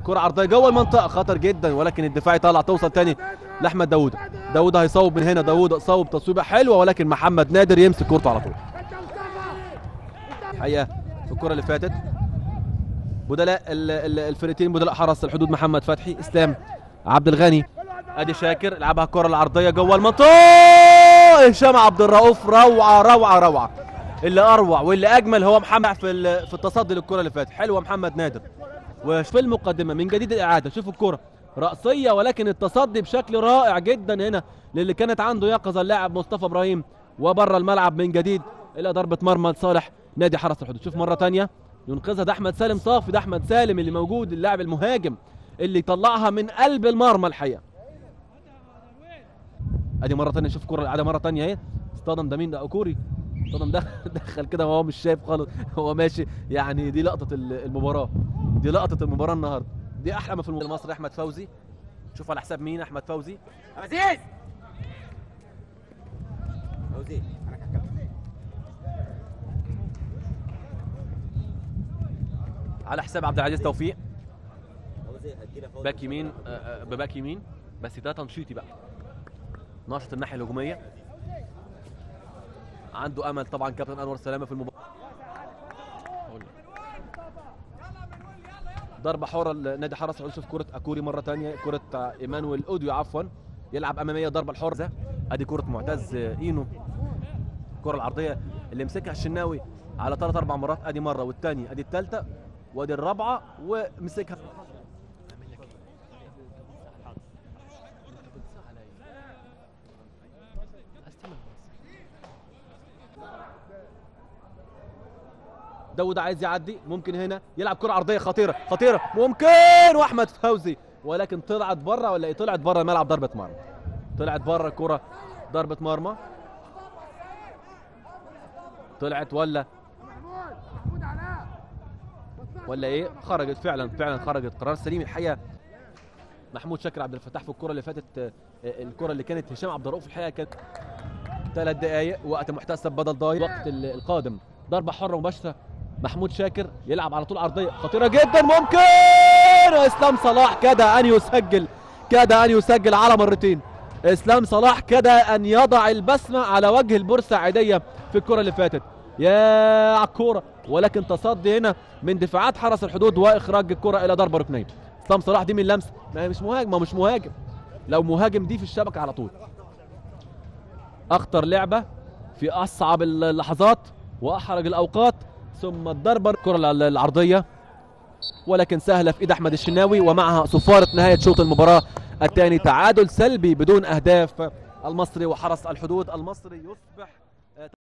كره عرضيه جوه المنطقه خطر جدا ولكن الدفاع يطلع توصل تاني لاحمد داوود داوود هيصوب من هنا داوود صوب تصويبه حلوه ولكن محمد نادر يمسك كورته على طول الحقيقه في الكره اللي فاتت بدلاء ال- ال- الفرقتين بدلاء حرس الحدود محمد فتحي اسلام عبد الغني ادي شاكر لعبها الكره العرضيه جوه المنطقه هشام عبد الرؤوف روعه روعه روعه اللي اروع واللي اجمل هو محمد في ال- في التصدي للكره اللي فاتت حلوه محمد نادر وفي المقدمه من جديد الاعاده شوفوا الكره رأسية ولكن التصدي بشكل رائع جدا هنا للي كانت عنده يقظة اللاعب مصطفى ابراهيم وبره الملعب من جديد الى ضربة مرمى لصالح نادي حرس الحدود شوف مرة تانية ينقذها ده احمد سالم صافي ده احمد سالم اللي موجود اللاعب المهاجم اللي طلعها من قلب المرمى الحقيقة ادي مرة تانية شوف كرة الإعادة مرة تانية اهي اصطدم ده مين ده اوكوري اصطدم دخل دخل كده وهو مش شايف خالص هو ماشي يعني دي لقطة ال- المباراة دي لقطة المباراة النهارده دي احلى ما في الم- المصري احمد فوزي شوف على حساب مين احمد فوزي عزيز فوزي انا كابتن على حساب عبد العزيز توفيق فوزي هدينا فوزي باك يمين آه، آه، بباك يمين بس ده تنشيطي بقى ناشط الناحيه الهجوميه عنده امل طبعا كابتن انور سلامه في المباراه أقول لك. ضربه حره لنادي حرس الحدود شوف كره اكوري مره ثانيه كره آه، ايمانويل اوديو عفوا يلعب اماميه ضربه الحره ادي كره معتز آه، اينو الكره العرضيه اللي مسكها الشناوي على ثلاث اربع مرات ادي مره والثانيه ادي الثالثه وادي الرابعه ومسكها داود عايز يعدي ممكن هنا يلعب كرة عرضية خطيرة خطيرة ممكن واحمد فوزي ولكن طلعت بره ولا ايه طلعت بره الملعب ضربة مرمى طلعت بره الكرة ضربة مرمى طلعت ولا ولا ايه خرجت فعلا فعلا خرجت قرار سليم الحقيقة محمود شاكر عبد الفتاح في الكرة اللي فاتت آه، آه، الكرة اللي كانت هشام عبد الرؤوف الحقيقة كانت ثلاث دقائق وقت محتسب بدل ضايع الوقت ال- القادم ضربة حرة مباشرة محمود شاكر يلعب على طول عرضية خطيرة جدا ممكن اسلام صلاح كاد ان يسجل كاد ان يسجل على مرتين اسلام صلاح كاد ان يضع البسمة على وجه البورسعيدية في الكرة اللي فاتت يا على الكورة ولكن تصدي هنا من دفاعات حرس الحدود واخراج الكرة الى ضربة ركنية اسلام صلاح دي من لمسة ما هي مش مهاجم ما هو مش مهاجم لو مهاجم دي في الشبكة على طول اخطر لعبه في اصعب اللحظات واحرج الاوقات ثم الضربه الكره الع- العرضيه ولكن سهله في ايد احمد الشناوي ومعها صفاره نهايه شوط المباراه الثاني تعادل سلبي بدون اهداف المصري وحرس الحدود المصري يصبح